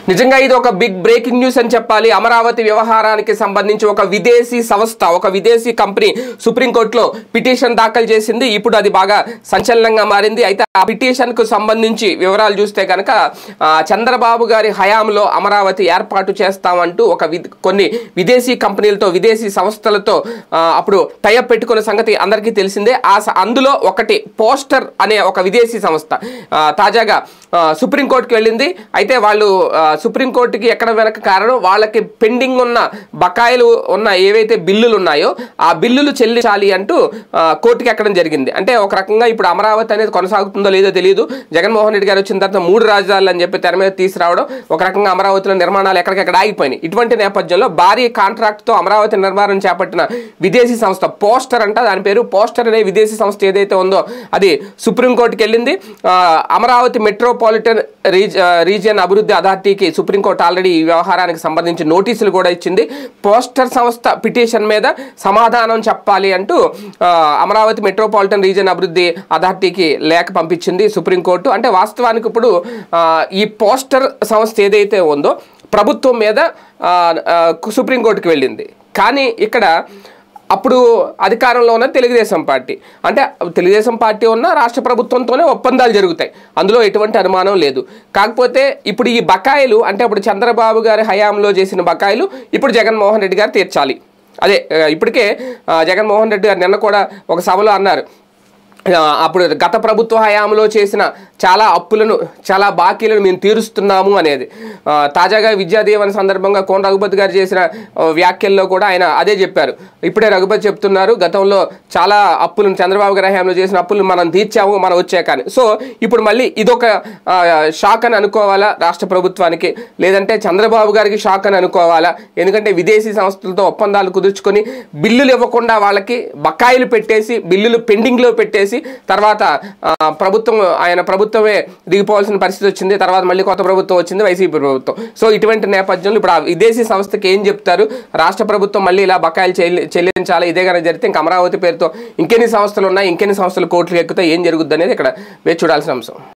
నిజంగా ఇది ఒక బిగ్ బ్రేకింగ్ న్యూస్ అని చెప్పాలి అమరావతి వ్యవహారానికి సంబంధించి ఒక విదేశీ సంస్థ ఒక విదేశీ కంపెనీ సుప్రీంకోర్టులో పిటిషన్ దాఖలు చేసింది ఇప్పుడు అది బాగా సంచలనంగా మారింది అయితే ఆ పిటిషన్ కు సంబంధించి వివరాలు చూస్తే కనుక ఆ, చంద్రబాబు గారి హయాంలో అమరావతి ఏర్పాటు చేస్తామంటూ ఒక వి- కొన్ని విదేశీ కంపెనీలతో విదేశీ సంస్థలతో ఆ, అప్పుడు టైఅప్ పెట్టుకున్న సంగతి అందరికీ తెలిసిందే ఆ స- అందులో ఒకటి పోస్టర్ అనే ఒక విదేశీ సంస్థ ఆ, తాజాగా ఆ, సుప్రీంకోర్టుకి వెళ్ళింది అయితే వాళ్ళు ఆ, సుప్రీంకోర్టుకి ఎక్కడ వెనక కారణం వాళ్ళకి పెండింగ్ ఉన్న బకాయిలు ఉన్న ఏవైతే బిల్లులు ఉన్నాయో ఆ బిల్లులు చెల్లించాలి అంటూ ఆ, కోర్టుకి ఎక్కడం జరిగింది అంటే ఒక రకంగా ఇప్పుడు అమరావతి అనేది కొనసాగుతుందో లేదో తెలియదు జగన్మోహన్ రెడ్డి గారు వచ్చిన తర్వాత మూడు రాజధానులు అని చెప్పి తెర మీద తీసుకురావడం ఒక రకంగా అమరావతిలో నిర్మాణాలు ఎక్కడికెక్కడ ఆగిపోయినాయి ఇటువంటి నేపథ్యంలో భారీ కాంట్రాక్ట్తో అమరావతి నిర్మాణం చేపట్టిన విదేశీ సంస్థ పోస్టర్ అంట దాని పేరు పోస్టర్ అనే విదేశీ సంస్థ ఏదైతే ఉందో అది సుప్రీంకోర్టుకి వెళ్ళింది ఆ, అమరావతి మెట్రోపాలిటన్ రీజ్ ఆ, రీజియన్ అభివృద్ధి అథారిటీకి సుప్రీంకోర్టు ఆల్రెడీ ఈ వ్యవహారానికి సంబంధించి నోటీసులు కూడా ఇచ్చింది పోస్టర్ సంస్థ పిటిషన్ మీద సమాధానం చెప్పాలి అంటూ ఆ, అమరావతి మెట్రోపాలిటన్ రీజియన్ అభివృద్ధి అథారిటీకి లేఖ పంపించింది సుప్రీంకోర్టు అంటే వాస్తవానికి ఇప్పుడు ఆ, ఈ పోస్టర్ సంస్థ ఏదైతే ఉందో ప్రభుత్వం మీద ఆ, ఆ, సుప్రీంకోర్టుకి వెళ్ళింది కానీ ఇక్కడ అప్పుడు అధికారంలో ఉన్న తెలుగుదేశం పార్టీ అంటే తెలుగుదేశం పార్టీ ఉన్న రాష్ట్ర ప్రభుత్వంతోనే ఒప్పందాలు జరుగుతాయి అందులో ఎటువంటి అనుమానం లేదు కాకపోతే ఇప్పుడు ఈ బకాయిలు అంటే ఇప్పుడు చంద్రబాబు గారి హయాంలో చేసిన బకాయిలు ఇప్పుడు జగన్మోహన్ రెడ్డి గారు తీర్చాలి అదే ఆ, ఇప్పటికే ఆ, జగన్మోహన్ రెడ్డి గారు నిన్న కూడా ఒక సభలో అన్నారు ఆ, అప్పుడు గత ప్రభుత్వ హయాంలో చేసిన చాలా అప్పులను చాలా బాకీలను మేము తీరుస్తున్నాము అనేది ఆ, తాజాగా విద్యాదీవన సందర్భంగా కోన రఘుపతి గారు చేసిన ఆ, వ్యాఖ్యల్లో కూడా ఆయన అదే చెప్పారు ఇప్పుడే రఘుపతి చెప్తున్నారు గతంలో చాలా అప్పులను చంద్రబాబు గారి హయాంలో చేసిన అప్పులను మనం తీర్చాము మనం వచ్చాక అని సో ఇప్పుడు మళ్ళీ ఇదొక ఆ, షాక్ అని అనుకోవాలా రాష్ట్ర ప్రభుత్వానికి లేదంటే చంద్రబాబు గారికి షాక్ అని అనుకోవాలా ఎందుకంటే విదేశీ సంస్థలతో ఒప్పందాలు కుదుర్చుకొని బిల్లులు ఇవ్వకుండా వాళ్ళకి బకాయిలు పెట్టేసి బిల్లులు పెండింగ్లో పెట్టేసి తర్వాత ఆ, ప్రభుత్వం ఆయన ప్రభుత్వమే దిగిపోవాల్సిన పరిస్థితి వచ్చింది తర్వాత మళ్ళీ కొత్త ప్రభుత్వం వచ్చింది వైసీపీ ప్రభుత్వం సో ఇటువంటి నేపథ్యంలో ఇప్పుడు ఆ విదేశీ సంస్థకి ఏం చెప్తారు రాష్ట్ర ప్రభుత్వం మళ్ళీ ఇలా బకాయిలు చెల్లి చెల్లించాలి ఇదే కనుక జరిగితే ఇంకా అమరావతి పేరుతో ఇంకెన్ని సంస్థలు ఉన్నాయి ఇంకెన్ని సంస్థలు కోర్టులు ఎక్కుతాయి ఏం జరుగుద్ది అనేది ఇక్కడ వేచి చూడాల్సిన అంశం